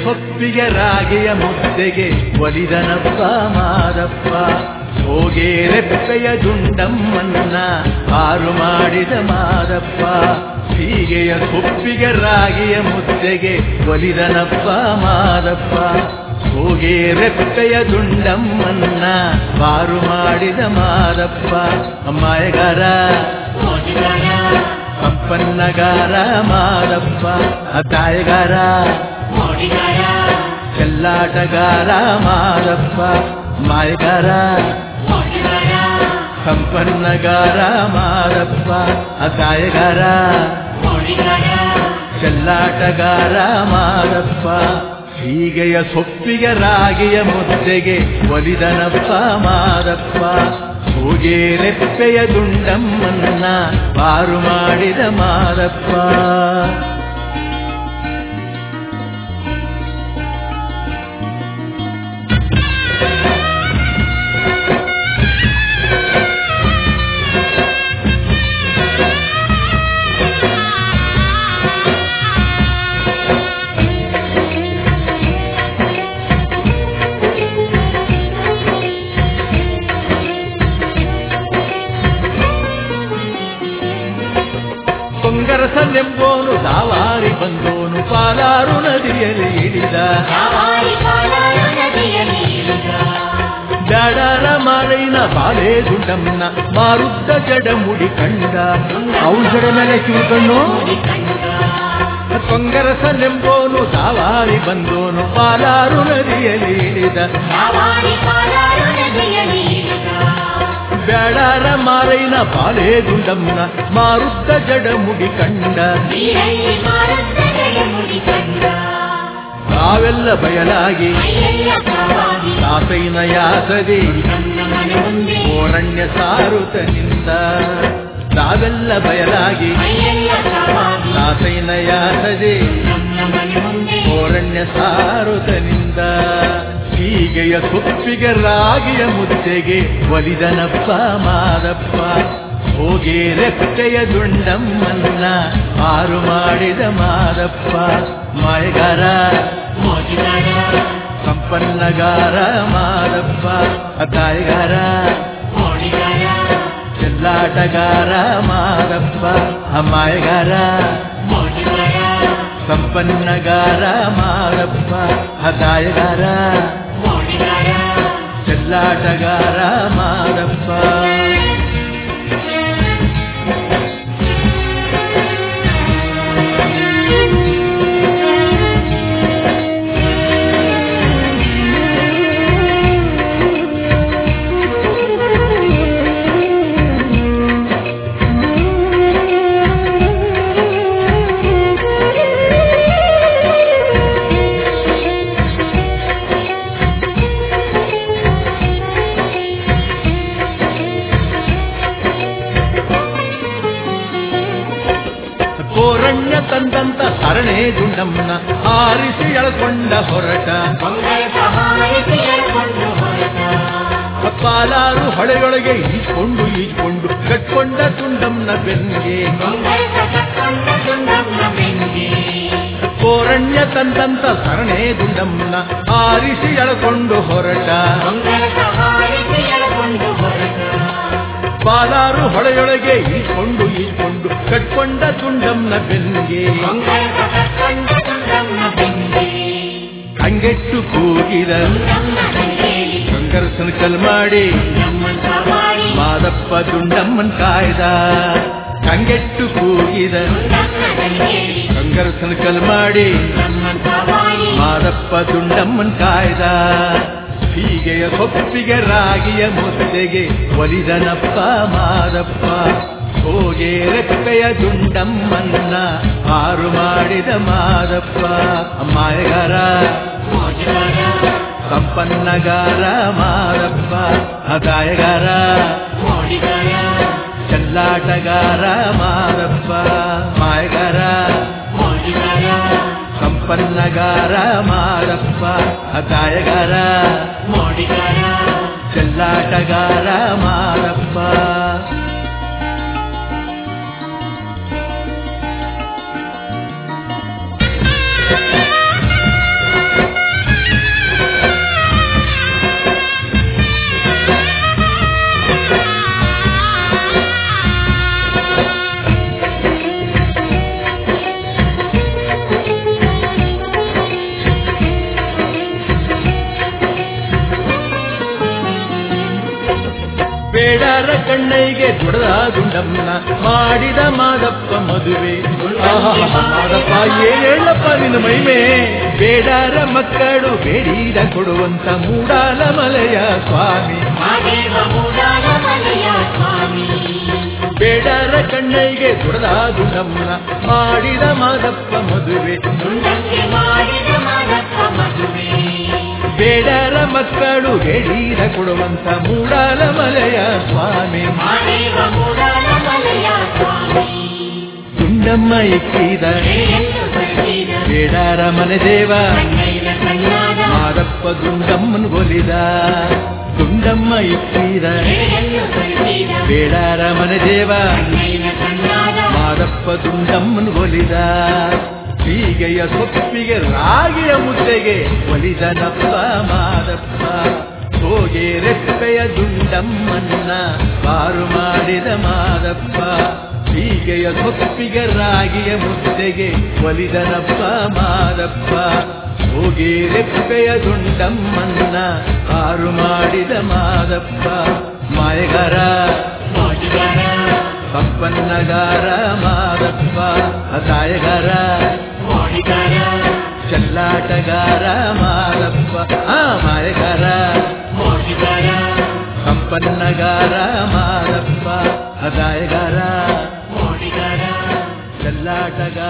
ಸೊಪ್ಪಿಗೆ ರಾಗಿಯ ಮುದ್ದೆಗೆ ಒಲಿದನಪ್ಪ ಮಾದಪ್ಪ ಹೋಗೆ ರೆಪ್ಪೆಯ ದುಂಡಮ್ಮನ್ನ ಹಾರು ಮಾಡಿದ ಮಾದಪ್ಪ ಹೀಗೆಯ ಸೊಪ್ಪಿಗೆ ರಾಗಿಯ ಮುದ್ದೆಗೆ ಒಲಿದನಪ್ಪ ಮಾದಪ್ಪ ಹೋಗೆ ರೆಪ್ಪೆಯ ದುಂಡಮ್ಮನ್ನ ಬಾರು ಮಾಡಿದ ಮಾದಪ್ಪ ಅಮ್ಮಾಯಗಾರ ಸಂಪನ್ನಗಾರ ಮಾದಪ್ಪ ಅತ್ತಾಯಗಾರ ಚೆಲ್ಲಾಟಗಾರ ಮಾದಪ್ಪ ಮಾಯಗಾರ ಸಂಪನ್ನಗಾರ ಮಾದಪ್ಪ ಅತ್ತಾಯಗಾರ ಚೆಲ್ಲಾಟಗಾರ ಮಾದಪ್ಪ ಹೀಗೆಯ ಸೊಪ್ಪಿಗೆ ರಾಗಿಯ ಮುದ್ದೆಗೆ ಒಲಿದನಪ್ಪ ಮಾದಪ್ಪ ಹೂಗೆ ರೆಪ್ಪೆಯ ದುಂಡಮ್ಮನ್ನ ಪಾರು ಮಾಡಿದ ಮಾದಪ್ಪ ಕೊಂಗರಸನೆಂಬೋನು ದಾವಾರಿ ಬಂದೋನು ಪಾಲಾರು ನದಿಯಲ್ಲಿ ಇಳಿದ ಬ್ಯಾಡಾರ ಮಾರೈನ ಬಾಲೆ ದುಂಡಮ್ಮನ ಮಾರುದ್ದ ಜಡ ಮುಡಿ ಕಂಡ ಔಷಧ ಮೇಲೆ ಕಿವಿಕಣ್ಣು ಕೊಂಗರಸನೆಂಬೋನು ದಾವಾರಿ ಬಂದೋನು ಪಾಲಾರು ನದಿಯಲ್ಲಿ ಇಳಿದ ಬ್ಯಾಡಾರ ಮಾರೈನ ಬಾಲೆ ದುಂಡಮ್ಮನ ಮಾರುದ್ದ ಜಡ ಮುಡಿ ಕಂಡ ತಾವೆಲ್ಲ ಬಯಲಾಗಿ ತಾತೈನ ಯಾಸದೆ ಓರಣ್ಯ ಸಾರುತನಿಂದ ತಾವೆಲ್ಲ ಬಯಲಾಗಿ ತಾತೈನ ಯಾಸದೆ ಓರಣ್ಯ ಸಾರುತನಿಂದ ಹೀಗೆಯ ಸೊಪ್ಪಿಗೆ ರಾಗಿಯ ಮುದ್ದೆಗೆ ಒಲಿದನಪ್ಪ ಮಾದಪ್ಪ ಹೋಗಿ ರೆಪ್ಪೆಯ ದುಂಡಮ್ಮನ್ನ ಆರು ಮಾಡಿದ ಮಾದಪ್ಪ ಮಾಯಗಾರ ಸಂಪನ್ನಗಾರ ಮಾದಪ್ಪ ಅತಾಯಗಾರ ಚೆಲ್ಲಾಟಗಾರ ಮಾದಪ್ಪ ಅಮ್ಮಾಯಗಾರ ಸಂಪನ್ನಗಾರ ಮಾದಪ್ಪ ಅತಾಯಗಾರ ಚೆಲ್ಲಾಟಗಾರ ಮಾದಪ್ಪ ಕೋರಣ್ಯ ತಂದಂತ ಸರಣೆ ದುಂಡಮ್ಮನ ಆರಿಸಿ ಎಳ್ಕೊಂಡ ಹೊರಟ ಪಾಲಾರು ಹೊಳೆಯೊಳಗೆ ಈಜ್ಕೊಂಡು ಈಜ್ಕೊಂಡು ಕಟ್ಕೊಂಡ ತುಂಡಮ್ಮನ ಬೆನ್ನಿಗೆ ಕೋರಣ್ಯ ತಂದಂತ ಸರಣೆ ದುಂಡಮ್ಮನ ಆರಿಸಿ ಎಳ್ಕೊಂಡು ಹೊರಟ ಪಾಲಾರು ಹೊಳೆಯೊಳಗೆ ಈಜ್ಕೊಂಡು ಈಜ್ಕೊಂಡು ಕಟ್ಕೊಂಡ ತುಂಡಮ್ಮನ ಬೆನ್ನಿಗೆ ಕಂಗೆಟ್ಟು ಕೂಗಿದ ಕಂಗರಸನ ಕಲ್ ಮಾಡಿ ಮಾದಪ್ಪ ದುಂಡಮ್ಮನ್ ಕಾಯ್ದ ಕಂಗೆಟ್ಟು ಕೂಗಿದ ಕಂಗರಸನ ಕಲ್ ಮಾಡಿ ಮಾದಪ್ಪ ದುಂಡಮ್ಮನ್ ಕಾಯ್ದ ಹೀಗೆಯ ಸೊಪ್ಪಿಗೆ ರಾಗಿಯ ಮುದ್ದೆಗೆ ಒಲಿದನಪ್ಪ ಮಾದಪ್ಪ ಹೋಗೆ ರೆಪ್ಪೆಯ ದುಂಡಮ್ಮನ್ನ ಹಾರು ಮಾಡಿದ ಮಾದಪ್ಪ ಮಾಯಗಾರ ಸಂಪನ್ನಗಾರ ಮಾದಪ್ಪ ಅಗಾಯಗಾರ ಚೆಲ್ಲಾಟಗಾರ ಮಾದಪ್ಪ ಮಾಯಗಾರ ಸಂಪನ್ನಗಾರ ಮಾದಪ್ಪ ಅಗಾಯಗಾರ ಚೆಲ್ಲಾಟಗಾರ ಮಾದಪ್ಪ ಬೇಡಾರ ಕಣ್ಣೈಗೆ ದುಡದ ದುಂಡಮ್ಮನ ಮಾಡಿದ ಮಾದಪ್ಪ ಮದುವೆ ಆಹಾಹಾ, ಮಾದಪ್ಪ ಏನ್ ಹೇಳಪ್ಪ ನಿನ್ನ ಮಹಿಮೆ ಬೇಡಾರ ಮಕ್ಕಳು ಬೇಡಿದ ಕೊಡುವಂತ ಮೂಡಾಲ ಮಲೆಯ ಸ್ವಾಮಿ ಮಾದೇವ ಮೂಡಾಲ ಮಲೆಯ ಸ್ವಾಮಿ ಬೇಡಾರ ಕಣ್ಣೈಗೆ ದುಡದ ದುಂಡಮ್ಮನ ಮಾಡಿದ ಮಾದಪ್ಪ ಮದುವೆ ದುಂಡಕ್ಕೆ ಮಾಡಿದ ಮಾದಪ್ಪ ಮದುವೆ ಬೇಡಾರ ಮಕ್ಕಳು ಬೇಡಿದ ಕೊಡುವಂತ ಮೂಡಾಲ ಮಲೆಯ ಸ್ವಾಮಿ ಮಾದೇವ ಮೂಡಾಲ ಮಲೆಯ ಸ್ವಾಮಿ ದುಂಡಮ್ಮ ಇಕ್ಕಿದ ಹೇಳೆಂದು ಬರೆದಿದ ಬೇಡಾರ ಮನೆ ದೇವ ಕಣ್ಣೈನ ಕಣ್ಣಾದ ಮಾದಪ್ಪ ದುಂಡಮ್ಮನ್ ಒಲಿದ ದುಂಡಮ್ಮ ಇಕ್ಕಿದ ಹೇಳೆಂದು ಬರೆದಿದ ಬೇಡಾರ ಮನೆ ದೇವ ಕಣ್ಣೈನ ಕಣ್ಣಾದ ಮಾದಪ್ಪ ದುಂಡಮ್ಮನ್ ಒಲಿದ ಹೀಗೆಯ ಸೊಪ್ಪಿಗೆ ರಾಗಿಯ ಮುದ್ದೆಗೆ ಒಲಿದನಪ್ಪ ಮಾದಪ್ಪ ಹೋಗೆ ರೆಪ್ಪೆಯ ದುಂಡಮ್ಮನ್ನ ಪಾರು ಮಾಡಿದ ಮಾದಪ್ಪ ಹೀಗೆಯ ಸೊಪ್ಪಿಗೆ ರಾಗಿಯ ಮುದ್ದೆಗೆ ಒಲಿದನಪ್ಪ ಮಾದಪ್ಪ ಹೋಗಿ ರೆಪ್ಪೆಯ ದುಂಡಮ್ಮನ್ನ ಪಾರು ಮಾಡಿದ ಮಾದಪ್ಪ ಮಾಯಗಾರ ಮೋಜಿಗರ ಸಂಪನ್ನಗಾರ ಮಾದಪ್ಪ ಅಸಾಯಗಾರ ಮೋಡಿಗರ ಚೆಲ್ಲಾಟಗಾರ ಮಾದಪ್ಪ ಆ ಮಾಯಗಾರ ಮೋಜಿಗರ ಸಂಪನ್ನಗಾರ ಮಾದಪ್ಪ ಅಸಾಯಗಾರ ಮೋಡಿಗರ ಚೆಲ್ಲಾಟಗಾರ